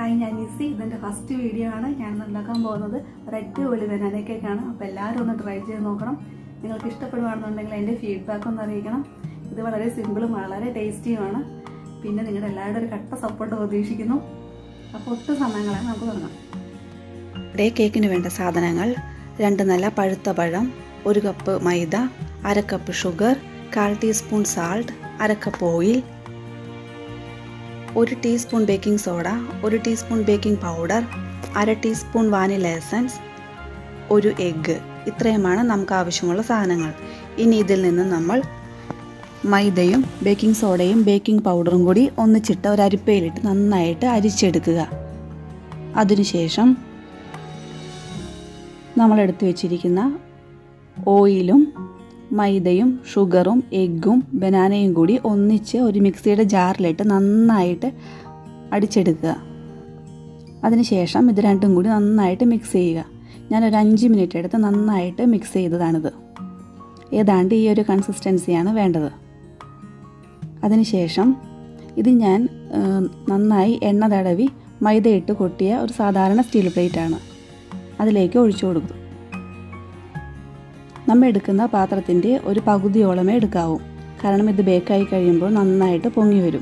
hi ഞാൻ നിസി ഇതെൻ്റെ first video ആണ് ഞാൻ ഇന്ന് ഉണ്ടാക്കാൻ പോകുന്നത് ഒരു അടിപൊളി ബനാന കേക്കാണ് അപ്പോൾ എല്ലാവരും ഒന്ന് ട്രൈ ചെയ്ത് നോക്കണം നിങ്ങൾക്ക് ഇഷ്ടപ്പെടുകയാണെന്നുണ്ടെങ്കിൽ അതിൻ്റെ ഫീഡ്ബാക്ക് ഒന്ന് അറിയിക്കണം ഇത് വളരെ സിമ്പിളും വളരെ ടേസ്റ്റിയുമാണ് പിന്നെ നിങ്ങളുടെ എല്ലാവരുടെ ഒരു കട്ട സപ്പോർട്ട് പ്രതീക്ഷിക്കുന്നു അപ്പോൾ ഒട്ടും സമയങ്ങളെ നമുക്ക് തുടങ്ങാം ഇവിടെ കേക്കിന് വേണ്ട സാധനങ്ങൾ രണ്ട് നല്ല പഴുത്ത പഴം ഒരു കപ്പ് മൈദ അര കപ്പ് ഷുഗർ കാൽ ടീസ്പൂൺ സാൾട്ട് അര കപ്പ് ഓയിൽ ഒരു ടീസ്പൂൺ ബേക്കിംഗ് സോഡ ഒരു ടീസ്പൂൺ ബേക്കിംഗ് പൗഡർ അര ടീസ്പൂൺ വാനില എസൻസ് ഒരു എഗ്ഗ് ഇത്രയുമാണ് നമുക്ക് ആവശ്യമുള്ള സാധനങ്ങൾ ഇനി ഇതിൽ നിന്ന് നമ്മൾ മൈദയും ബേക്കിംഗ് സോഡയും ബേക്കിംഗ് പൗഡറും കൂടി ഒന്നിച്ചിട്ട് ഒരു അരിപ്പയിലിട്ട് നന്നായിട്ട് അരിച്ചെടുക്കുക അതിനുശേഷം നമ്മൾ എടുത്തു വെച്ചിരിക്കുന്ന ഓയിലും മൈദയും ഷുഗറും എഗ്ഗും ബനാനയും കൂടി ഒന്നിച്ച് ഒരു മിക്സിയുടെ ജാറിലിട്ട് നന്നായിട്ട് അടിച്ചെടുക്കുക അതിനുശേഷം ഇത് രണ്ടും കൂടി നന്നായിട്ട് മിക്സ് ചെയ്യുക ഞാനൊരു അഞ്ച് മിനിറ്റ് എടുത്ത് നന്നായിട്ട് മിക്സ് ചെയ്തതാണിത് ഏതാണ്ട് ഈ ഒരു കൺസിസ്റ്റൻസിയാണ് വേണ്ടത് അതിനുശേഷം ഇത് ഞാൻ നന്നായി എണ്ണ തടവി മൈദയിട്ട് കൊട്ടിയ ഒരു സാധാരണ സ്റ്റീൽ പ്ലേറ്റാണ് അതിലേക്ക് ഒഴിച്ചു കൊടുക്കും നമ്മൾ എടുക്കുന്ന പാത്രത്തിൻ്റെ ഒരു പകുതിയോളമേ എടുക്കാവൂ കാരണം ഇത് ബേക്കായി കഴിയുമ്പോൾ നന്നായിട്ട് പൊങ്ങി വരും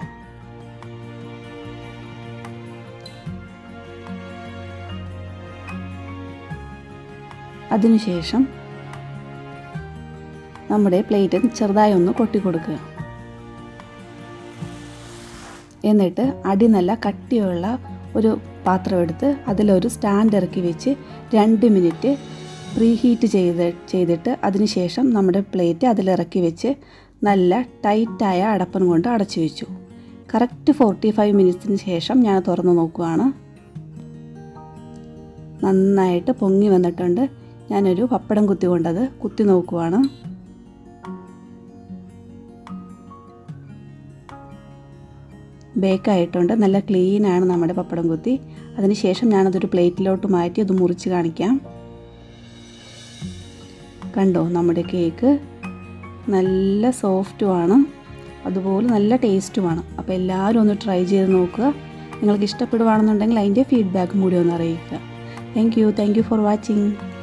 അതിനുശേഷം നമ്മുടെ പ്ലേറ്റ് ചെറുതായി ഒന്ന് കൊട്ടി കൊടുക്കുക എന്നിട്ട് അടി നല്ല കട്ടിയുള്ള ഒരു പാത്രം എടുത്ത് അതിലൊരു സ്റ്റാൻഡ് ഇറക്കി വെച്ച് രണ്ട് മിനിറ്റ് പ്രീ ഹീറ്റ് ചെയ്ത് ചെയ്തിട്ട് അതിനുശേഷം നമ്മുടെ പ്ലേറ്റ് അതിലിറക്കി വെച്ച് നല്ല ടൈറ്റായ അടപ്പൻ കൊണ്ട് അടച്ചു വെച്ചു കറക്റ്റ് ഫോർട്ടി ഫൈവ് മിനിറ്റ്സിന് ശേഷം ഞാൻ തുറന്ന് നോക്കുകയാണ് നന്നായിട്ട് പൊങ്ങി വന്നിട്ടുണ്ട് ഞാനൊരു പപ്പടം കുത്തി കൊണ്ടത് കുത്തി നോക്കുവാണ് ബേക്കായിട്ടുണ്ട് നല്ല ക്ലീനാണ് നമ്മുടെ പപ്പടം കുത്തി അതിനുശേഷം ഞാനതൊരു പ്ലേറ്റിലോട്ട് മാറ്റി അത് മുറിച്ച് കാണിക്കാം കണ്ടോ നമ്മുടെ കേക്ക് നല്ല സോഫ്റ്റുമാണ് അതുപോലെ നല്ല ടേസ്റ്റുമാണ് അപ്പോൾ എല്ലാവരും ഒന്ന് ട്രൈ ചെയ്ത് നോക്കുക നിങ്ങൾക്ക് ഇഷ്ടപ്പെടുവാണെന്നുണ്ടെങ്കിൽ അതിൻ്റെ ഫീഡ്ബാക്കും കൂടി ഒന്ന് അറിയിക്കുക thank you thank you for watching